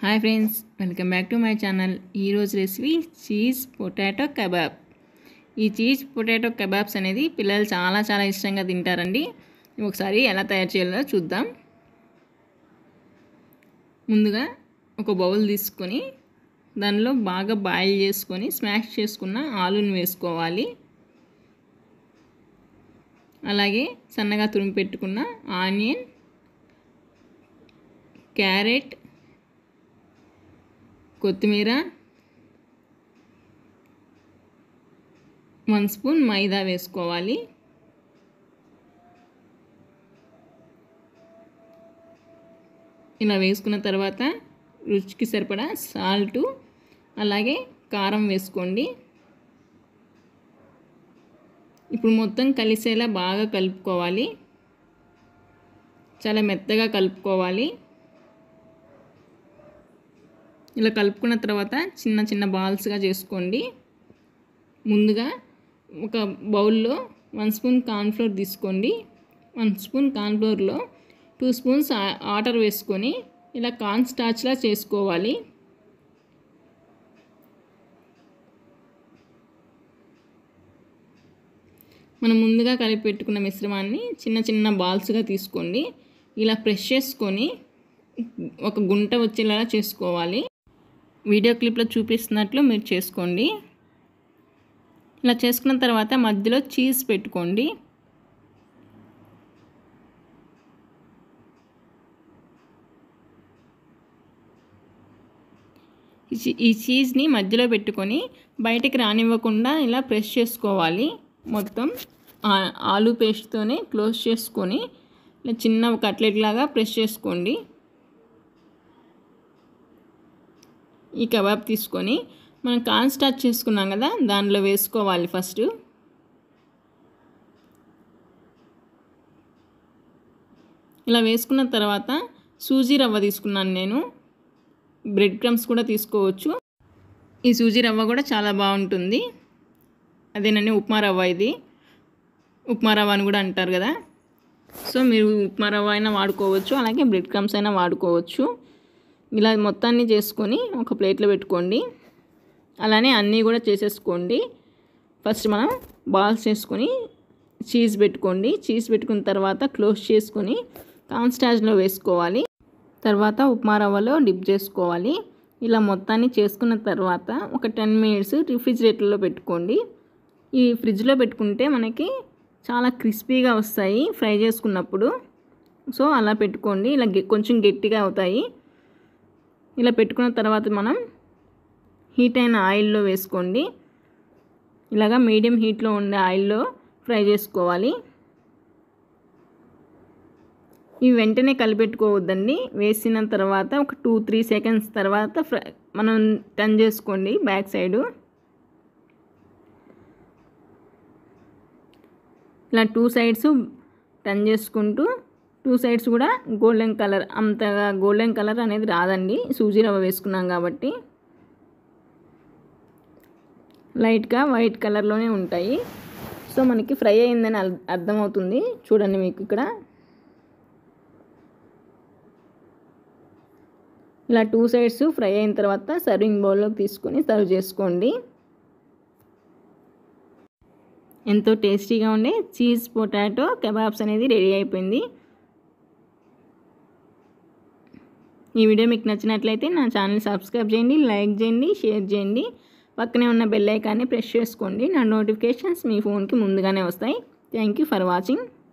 hi friends welcome back to my channel ఈరోజు recipe cheese potato kebab ఈ cheese potato kebabs అనేది పిల్లలు చాలా చాలా ఇష్టంగా తింటారండి ఒకసారి ఎలా తయారు చేయాలో చూద్దాం ముందుగా ఒక బౌల్ తీసుకొని దానిలో బాగా బాయిల్ చేసుకొని స్మాష్ చేసుకున్న ఆలుని వేసుకోవాలి అలాగే సన్నగా తురిమి పెట్టుకున్న ఆనియన్ క్యారెట్ కొత్తిమీర వన్ స్పూన్ మైదా వేసుకోవాలి ఇలా వేసుకున్న తర్వాత రుచికి సరిపడా సాల్టు అలాగే కారం వేసుకోండి ఇప్పుడు మొత్తం కలిసేలా బాగా కలుపుకోవాలి చాలా మెత్తగా కలుపుకోవాలి ఇలా కలుపుకున్న తర్వాత చిన్న చిన్న బాల్స్గా చేసుకోండి ముందుగా ఒక బౌల్లో వన్ స్పూన్ కార్న్ఫ్లోర్ తీసుకోండి వన్ స్పూన్ కార్న్ఫ్లోర్లో టూ స్పూన్స్ వాటర్ వేసుకొని ఇలా కార్న్ స్టార్చ్లా చేసుకోవాలి మనం ముందుగా కలిపి పెట్టుకున్న మిశ్రమాన్ని చిన్న చిన్న బాల్స్గా తీసుకోండి ఇలా ప్రెస్ చేసుకొని ఒక గుంట వచ్చేలా చేసుకోవాలి వీడియో క్లిప్లో చూపిస్తున్నట్లు మీరు చేసుకోండి ఇలా చేసుకున్న తర్వాత మధ్యలో చీజ్ పెట్టుకోండి ఈ చీజ్ని మధ్యలో పెట్టుకొని బయటికి రానివ్వకుండా ఇలా ప్రెస్ చేసుకోవాలి మొత్తం ఆలు పేస్ట్తోనే క్లోజ్ చేసుకొని ఇలా చిన్న కట్లెట్ లాగా ప్రెస్ చేసుకోండి ఈ కబాబ్ తీసుకొని మనం కార్న్ స్టార్చ్ చేసుకున్నాం కదా దానిలో వేసుకోవాలి ఫస్ట్ ఇలా వేసుకున్న తర్వాత సూజీ రవ్వ తీసుకున్నాను నేను బ్రెడ్ క్రమ్స్ కూడా తీసుకోవచ్చు ఈ సూజీ రవ్వ కూడా చాలా బాగుంటుంది అదేనండి ఉప్మా రవ్వ ఇది ఉప్మా రవ్వ అని కూడా అంటారు కదా సో మీరు ఉప్మా రవ్వ అయినా వాడుకోవచ్చు అలాగే బ్రెడ్ క్రమ్స్ అయినా వాడుకోవచ్చు ఇలా మొత్తాన్ని చేసుకొని ఒక ప్లేట్లో పెట్టుకోండి అలానే అన్నీ కూడా చేసేసుకోండి ఫస్ట్ మనం బాల్స్ చేసుకొని చీజ్ పెట్టుకోండి చీజ్ పెట్టుకున్న తర్వాత క్లోజ్ చేసుకొని కాన్స్టాజ్లో వేసుకోవాలి తర్వాత ఉప్మా రవ్వలో డిప్ చేసుకోవాలి ఇలా మొత్తాన్ని చేసుకున్న తర్వాత ఒక టెన్ మినిట్స్ రిఫ్రిజిరేటర్లో పెట్టుకోండి ఈ ఫ్రిడ్జ్లో పెట్టుకుంటే మనకి చాలా క్రిస్పీగా వస్తాయి ఫ్రై చేసుకున్నప్పుడు సో అలా పెట్టుకోండి ఇలా కొంచెం గట్టిగా అవుతాయి ఇలా పెట్టుకున్న తర్వాత మనం హీట్ అయిన ఆయిల్లో వేసుకోండి ఇలాగా మీడియం హీట్లో ఉండే ఆయిల్లో ఫ్రై చేసుకోవాలి ఇవి వెంటనే కలిపెట్టుకోవద్దండి వేసిన తర్వాత ఒక టూ త్రీ సెకండ్స్ తర్వాత ఫ్రై మనం టర్న్ చేసుకోండి బ్యాక్ సైడు ఇలా టూ సైడ్స్ టర్న్ చేసుకుంటూ టూ సైడ్స్ కూడా గోల్డెన్ కలర్ అంతగా గోల్డెన్ కలర్ అనేది రాదండి సూజీ రవ్వ వేసుకున్నాం కాబట్టి లైట్గా వైట్ కలర్లోనే ఉంటాయి సో మనకి ఫ్రై అయిందని అర్థమవుతుంది చూడండి మీకు ఇక్కడ ఇలా టూ సైడ్స్ ఫ్రై అయిన తర్వాత సర్వింగ్ బౌల్లోకి తీసుకొని సర్వ్ చేసుకోండి ఎంతో టేస్టీగా ఉండే చీజ్ పొటాటో కబాబ్స్ అనేది రెడీ అయిపోయింది ఈ వీడియో మీకు నచ్చినట్లయితే నా ఛానల్ సబ్స్క్రైబ్ చేయండి లైక్ చేయండి షేర్ చేయండి పక్కనే ఉన్న బెల్ ఐకాన్ని ప్రెస్ చేసుకోండి నా నోటిఫికేషన్స్ మీ ఫోన్కి ముందుగానే వస్తాయి థ్యాంక్ యూ ఫర్ వాచింగ్